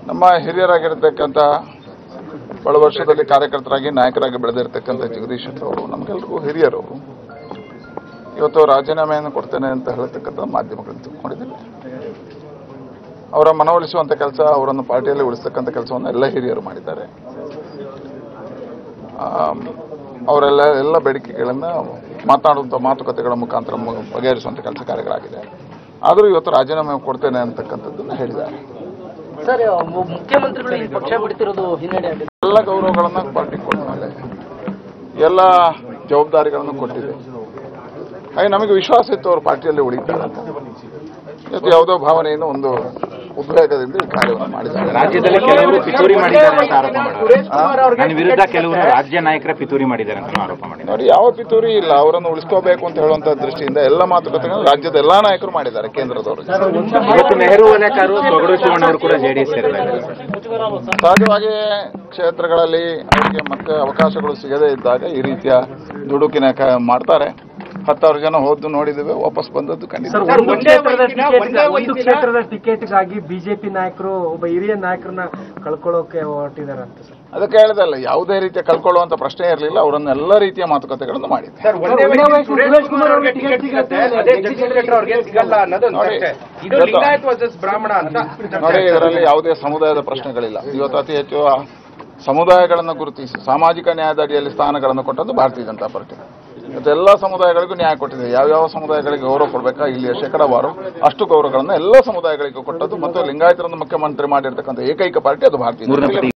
ನಮ್ಮ ಹಿರಿಯರಾಗಿರ್ತಕ್ಕಂಥ ಬಹಳ ವರ್ಷದಲ್ಲಿ ಕಾರ್ಯಕರ್ತರಾಗಿ ನಾಯಕರಾಗಿ ಬೆಳೆದಿರ್ತಕ್ಕಂಥ ಜಗದೀಶ್ ಶೆಟ್ಟರ್ ಅವರು ನಮಗೆಲ್ರಿಗೂ ಹಿರಿಯರು ಅವರು ಇವತ್ತು ರಾಜೀನಾಮೆಯನ್ನು ಕೊಡ್ತೇನೆ ಅಂತ ಹೇಳ್ತಕ್ಕಂಥ ಮಾಧ್ಯಮಗಳನ್ನು ತಿಳ್ಕೊಂಡಿದ್ದೀವಿ ಅವರ ಮನವೊಲಿಸುವಂಥ ಕೆಲಸ ಅವರನ್ನು ಪಾರ್ಟಿಯಲ್ಲಿ ಉಳಿಸ್ತಕ್ಕಂಥ ಕೆಲಸವನ್ನು ಎಲ್ಲ ಹಿರಿಯರು ಮಾಡಿದ್ದಾರೆ ಆಮ್, ಅವರೆಲ್ಲ ಎಲ್ಲ ಬೇಡಿಕೆಗಳನ್ನು ಮಾತನಾಡುವಂಥ ಮಾತುಕತೆಗಳ ಮುಖಾಂತರ ಮು- ಬಗೆಹರಿಸುವಂಥ ಕೆಲಸ ಕಾರ್ಯಗಳಾಗಿದೆ ಆದರೂ ಇವತ್ತು ರಾಜೀನಾಮೆ ಕೊಡ್ತೇನೆ ಅಂತಕ್ಕಂಥದ್ದನ್ನು ಹೇಳಿದ್ದಾರೆ ಸರ್ ಮು- ಮುಖ್ಯಮಂತ್ರಿಗಳು ಈ ಪಕ್ಷ ಬಿಡ್ತಿರೋದು ಹಿನ್ನಡೆ ಆಗಿದೆ ಎಲ್ಲ ಗೌರವಗಳನ್ನು ಪಾರ್ಟಿ ಕೊಟ್ಟ ಮೇಲೆ ಎಲ್ಲ ಜವಾಬ್ದಾರಿಗಳನ್ನು ಕೊಟ್ಟಿದೆ ಹಾಗೆ ನಮಗೆ ವಿಶ್ವಾಸ ಇತ್ತು ಅವರು ಪಾರ್ಟಿಯಲ್ಲಿ ಉಳಿತಾರೆ ಅಂತ ಇವತ್ತು ಯಾವುದೋ ಭಾವನೆಯನ್ನು ಒಂದು ಉದ್ವೇಗದಿಂದ ಈ ಕಾರ್ಯವನ್ನು ಮಾಡಿದ್ದಾರೆ ರಾಜ್ಯದಲ್ಲಿ ಕೆಲವರು ಪಿತೂರಿ ಮಾಡಿದ್ದಾರೆ ಅಂತ ಆರೋಪ ಮಾಡಿದ್ದಾರೆ ನನ್ನ ವಿರುದ್ಧ ಕೆಲವರು ರಾಜ್ಯ ನಾಯಕರ ಪಿತೂರಿ ಮಾಡಿದ್ದಾರೆ ಅಂತ ಆರೋಪ ಮಾಡಿದ್ದಾರೆ ನೋಡಿ ಯಾವ ಪಿತೂರಿ ಇಲ್ಲ ಅವರನ್ನು ಉಳಿಸ್ಕೋಬೇಕು ಅಂತ ಹೇಳುವಂತ ದೃಷ್ಟಿಯಿಂದ ಎಲ್ಲ ಮಾತುಕತೆಗಳನ್ನು ರಾಜ್ಯದ ಎಲ್ಲಾ ನಾಯಕರು ಮಾಡಿದ್ದಾರೆ ಕೇಂದ್ರದವರು ಇವತ್ತು ನೆಹರು ವಲಯಕಾರು ಸೊಗಡು ಶಿವಣ್ಣವರು ಕೂಡ ಜೆಡಿಎಸ್ ಸೇರಿದ್ದಾರೆ ಸಹಜವಾಗಿ ಕ್ಷೇತ್ರಗಳಲ್ಲಿ ಅವರಿಗೆ ಮತ್ತೆ ಅವಕಾಶಗಳು ಸಿಗದೇ ಇದ್ದಾಗ ಈ ರೀತಿಯ ದುಡುಕಿನ ಕ- ಮಾಡ್ತಾರೆ ಹತ್ತಾರು ಜನ ಹೋದ್ದು ನೋಡಿದ್ದೇವೆ ವಾಪಸ್ ಬಂದದ್ದು ಖಂಡಿತ ಒಂದು ಕ್ಷೇತ್ರದ ಟಿಕೆಟ್ ಒಂದು ಕ್ಷೇತ್ರದ ಟಿಕೆಟ್ಗಾಗಿ ಬಿಜೆಪಿ ನಾಯಕರು ಒಬ್ಬ ಹಿರಿಯ ನಾಯಕರನ್ನ ಕಳ್ಕೊಳ್ಳೋಕೆ ಹೊರಟಿದ್ದಾರೆ ಅಂತ ಸರ್ ಅದಕ್ಕೆ ಹೇಳಿದಲ್ಲ ಯಾವುದೇ ರೀತಿಯ ಕಳ್ಕೊಳ್ಳುವಂತ ಪ್ರಶ್ನೆ ಇರಲಿಲ್ಲ ಅವರನ್ನು ಎಲ್ಲ ರೀತಿಯ ಮಾತುಕತೆಗಳನ್ನು ಮಾಡಿದೆ ಸುರೇಶ್ ಕುಮಾರ್ ಅವರಿಗೆ ಟಿಕೆಟ್ ಸಿಗುತ್ತೆ ಅದೇ ಜಗದೀಶ್ ಶೆಟ್ಟರ್ ಅವ್ರಿಗೆ ಸಿಗಲ್ಲ ಅನ್ನೋದು ಒಂದು ನೋಡಿ, ಚರ್ಚೆ. ಇದು ಇವತ್ತು- ಲಿಂಗಾಯತ್ ವರ್ಸಸ್ ಬ್ರಾಹ್ಮಣ ಅಂತ ನೋಡಿ ಇದರಲ್ಲಿ ಯಾವುದೇ ಸಮುದಾಯದ ಪ್ರಶ್ನೆಗಳಿಲ್ಲ ಇವತ್ತು ಅತಿ ಹೆಚ್ಚು ಆ ಸಮುದಾಯಗಳನ್ನು ಗುರುತಿಸಿ ಸಾಮಾಜಿಕ ನ್ಯಾಯದ ಅಡಿಯಲ್ಲಿ ಸ್ಥಾನಗಳನ್ನು ಕೊಟ್ಟದ್ದು ಭಾರತೀಯ ಜನತಾ ಪಾರ್ಟಿ ಇವತ್ತು ಎಲ್ಲ ಸಮುದಾಯಗಳಿಗೂ ನ್ಯಾಯ ಕೊಟ್ಟಿದೆ ಯಾವ್ಯಾವ ಸಮುದಾಯಗಳಿಗೆ ಗೌರವ ಕೊಡಬೇಕಾ ಇಲ್ಲಿಯ ಶೇಕಡಾವಾರು ಅಷ್ಟು ಗೌರವಗಳನ್ನು ಎಲ್ಲ ಸಮುದಾಯಗಳಿಗೂ ಕೊಟ್ಟದ್ದು ಮತ್ತು ಲಿಂಗಾಯತರನ್ನು ಮುಖ್ಯಮಂತ್ರಿ ಮಾಡಿರ್ತಕ್ಕಂಥ ಏಕೈಕ ಪಾರ್ಟಿ ಅದು ಭಾರತೀಯ ಜನತಾ ಪಾರ್ಟಿ.